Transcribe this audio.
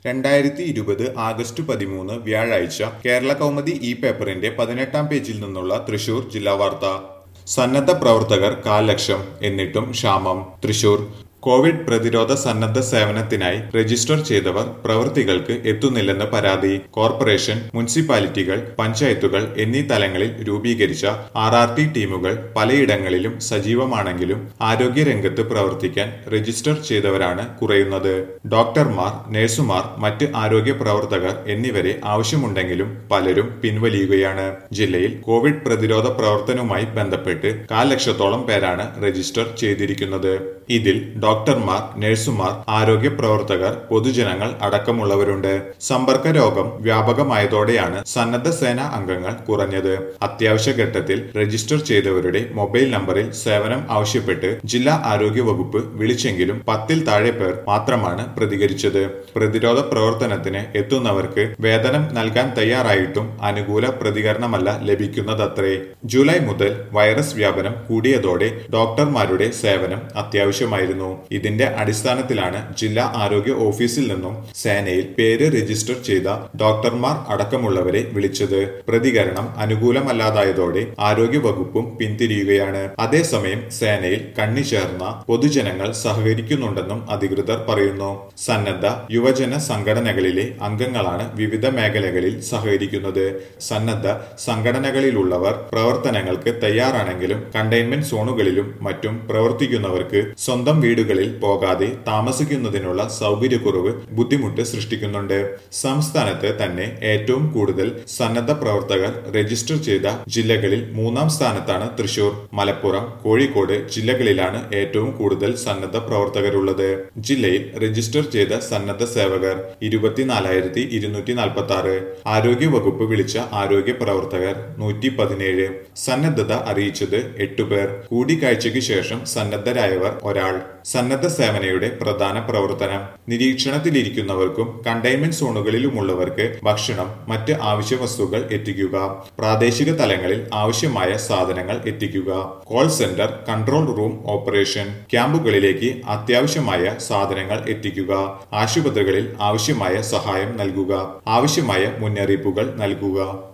രണ്ടായിരത്തി ഇരുപത് ആഗസ്റ്റ് പതിമൂന്ന് വ്യാഴാഴ്ച കേരള കൗമുദി ഈ പേപ്പറിന്റെ പതിനെട്ടാം പേജിൽ നിന്നുള്ള തൃശൂർ ജില്ലാ വാർത്ത സന്നദ്ധ പ്രവർത്തകർ കാൽ ലക്ഷം എന്നിട്ടും ക്ഷാമം തൃശൂർ കോവിഡ് പ്രതിരോധ സന്നദ്ധ സേവനത്തിനായി രജിസ്റ്റർ ചെയ്തവർ പ്രവൃത്തികൾക്ക് എത്തുന്നില്ലെന്ന് പരാതി കോർപ്പറേഷൻ മുനിസിപ്പാലിറ്റികൾ പഞ്ചായത്തുകൾ എന്നീ തലങ്ങളിൽ രൂപീകരിച്ച ആർ ആർ ടി ടീമുകൾ പലയിടങ്ങളിലും സജീവമാണെങ്കിലും ആരോഗ്യരംഗത്ത് പ്രവർത്തിക്കാൻ രജിസ്റ്റർ ചെയ്തവരാണ് കുറയുന്നത് ഡോക്ടർമാർ നഴ്സുമാർ മറ്റ് ആരോഗ്യ പ്രവർത്തകർ എന്നിവരെ ആവശ്യമുണ്ടെങ്കിലും പലരും പിൻവലിയുകയാണ് ജില്ലയിൽ കോവിഡ് പ്രതിരോധ പ്രവർത്തനവുമായി ബന്ധപ്പെട്ട് കാൽ ലക്ഷത്തോളം പേരാണ് രജിസ്റ്റർ ചെയ്തിരിക്കുന്നത് ഇതിൽ ഡോക്ടർമാർ നഴ്സുമാർ ആരോഗ്യ പ്രവർത്തകർ പൊതുജനങ്ങൾ അടക്കമുള്ളവരുണ്ട് സമ്പർക്ക രോഗം വ്യാപകമായതോടെയാണ് സന്നദ്ധ സേനാ അംഗങ്ങൾ കുറഞ്ഞത് അത്യാവശ്യ ഘട്ടത്തിൽ രജിസ്റ്റർ ചെയ്തവരുടെ മൊബൈൽ നമ്പറിൽ സേവനം ആവശ്യപ്പെട്ട് ജില്ലാ ആരോഗ്യ വകുപ്പ് വിളിച്ചെങ്കിലും പത്തിൽ താഴെ പേർ മാത്രമാണ് പ്രതികരിച്ചത് പ്രതിരോധ പ്രവർത്തനത്തിന് എത്തുന്നവർക്ക് വേതനം നൽകാൻ തയ്യാറായിട്ടും അനുകൂല പ്രതികരണമല്ല ലഭിക്കുന്നതത്രേ ജൂലൈ മുതൽ വൈറസ് വ്യാപനം കൂടിയതോടെ ഡോക്ടർമാരുടെ സേവനം അത്യാവശ്യമായിരുന്നു ഇതിന്റെ അടിസ്ഥാനത്തിലാണ് ജില്ലാ ആരോഗ്യ ഓഫീസിൽ നിന്നും സേനയിൽ പേര് രജിസ്റ്റർ ചെയ്ത ഡോക്ടർമാർ അടക്കമുള്ളവരെ വിളിച്ചത് പ്രതികരണം അനുകൂലമല്ലാതായതോടെ ആരോഗ്യ വകുപ്പും പിന്തിരിയുകയാണ് അതേസമയം സേനയിൽ കണ്ണി ചേർന്ന പൊതുജനങ്ങൾ സഹകരിക്കുന്നുണ്ടെന്നും അധികൃതർ പറയുന്നു സന്നദ്ധ യുവജന സംഘടനകളിലെ അംഗങ്ങളാണ് വിവിധ മേഖലകളിൽ സഹകരിക്കുന്നത് സന്നദ്ധ സംഘടനകളിലുള്ളവർ പ്രവർത്തനങ്ങൾക്ക് തയ്യാറാണെങ്കിലും കണ്ടെയ്ൻമെന്റ് സോണുകളിലും മറ്റും പ്രവർത്തിക്കുന്നവർക്ക് സ്വന്തം വീടുകളിൽ പോകാതെ താമസിക്കുന്നതിനുള്ള സൗകര്യക്കുറവ് ബുദ്ധിമുട്ട് സൃഷ്ടിക്കുന്നുണ്ട് സംസ്ഥാനത്ത് തന്നെ ഏറ്റവും കൂടുതൽ സന്നദ്ധ പ്രവർത്തകർ രജിസ്റ്റർ ചെയ്ത ജില്ലകളിൽ മൂന്നാം സ്ഥാനത്താണ് തൃശൂർ മലപ്പുറം കോഴിക്കോട് ജില്ലകളിലാണ് ഏറ്റവും കൂടുതൽ സന്നദ്ധ പ്രവർത്തകരുള്ളത് ജില്ലയിൽ രജിസ്റ്റർ ചെയ്ത സന്നദ്ധ സേവകർ ഇരുപത്തിനാലായിരത്തി ഇരുന്നൂറ്റി നാൽപ്പത്തി ആറ് ആരോഗ്യ വകുപ്പ് വിളിച്ച ആരോഗ്യ പ്രവർത്തകർ നൂറ്റി പതിനേഴ് സന്നദ്ധത അറിയിച്ചത് എട്ടുപേർ കൂടിക്കാഴ്ചയ്ക്ക് ശേഷം സന്നദ്ധരായവർ ഒരാൾ സന്നദ്ധ സേവനയുടെ പ്രധാന പ്രവർത്തനം നിരീക്ഷണത്തിലിരിക്കുന്നവർക്കും കണ്ടെയ്ൻമെന്റ് സോണുകളിലുമുള്ളവർക്ക് ഭക്ഷണം മറ്റ് ആവശ്യ വസ്തുക്കൾ എത്തിക്കുക പ്രാദേശിക തലങ്ങളിൽ ആവശ്യമായ സാധനങ്ങൾ എത്തിക്കുക call centre control room operation ക്യാമ്പുകളിലേക്ക് അത്യാവശ്യമായ സാധനങ്ങൾ എത്തിക്കുക ആശുപത്രികളിൽ ആവശ്യമായ സഹായം നൽകുക ആവശ്യമായ മുന്നറിയിപ്പുകൾ നൽകുക